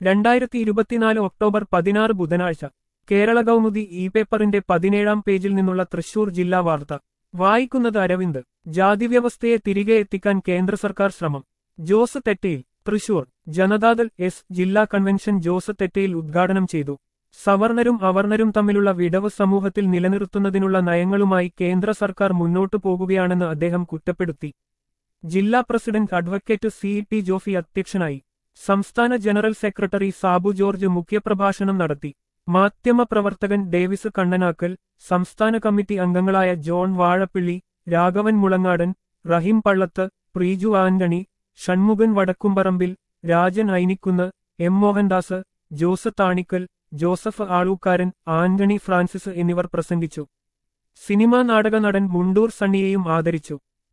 രണ്ടായിരത്തി ഇരുപത്തിനാല് ഒക്ടോബർ പതിനാറ് ബുധനാഴ്ച കേരള കൗമുദി ഇ പേപ്പറിന്റെ പതിനേഴാം പേജിൽ നിന്നുള്ള തൃശൂർ ജില്ലാ വാർത്ത വായിക്കുന്നത് അരവിന്ദ് ജാതിവ്യവസ്ഥയെ തിരികെ എത്തിക്കാൻ കേന്ദ്ര സർക്കാർ ശ്രമം ജോസ് തെറ്റയിൽ തൃശൂർ ജനതാദൾ എസ് ജില്ലാ കൺവെൻഷൻ ജോസ് തെറ്റയിൽ ഉദ്ഘാടനം ചെയ്തു സവർണരും അവർണരും തമ്മിലുള്ള വിടവ് സമൂഹത്തിൽ നിലനിർത്തുന്നതിനുള്ള നയങ്ങളുമായി കേന്ദ്ര സർക്കാർ മുന്നോട്ടു പോകുകയാണെന്ന് അദ്ദേഹം കുറ്റപ്പെടുത്തി ജില്ലാ president advocate C T Jofy അധ്യക്ഷനായി സംസ്ഥാന ജനറൽ സെക്രട്ടറി സാബു ജോർജ് മുഖ്യപ്രഭാഷണം നടത്തി മാധ്യമപ്രവർത്തകൻ ഡേവിസ് കണ്ണനാക്കൽ സംസ്ഥാന കമ്മിറ്റി അംഗങ്ങളായ ജോൺ വാഴപ്പിള്ളി രാഘവൻ മുളങ്ങാടൻ റഹീം പള്ളത്ത് പ്രീജു ആന്റണി ഷൺമുഖൻ വടക്കുംപറമ്പിൽ രാജൻ ഐനിക്കുന്ന് എം മോഹൻദാസ് ജോസ് താണിക്കൽ ജോസഫ് ആളൂക്കാരൻ ആന്റണി ഫ്രാൻസിസ് എന്നിവർ പ്രസംഗിച്ചു സിനിമാ നാടക നടൻ മുണ്ടൂർ സണ്ണിയെയും ആദരിച്ചു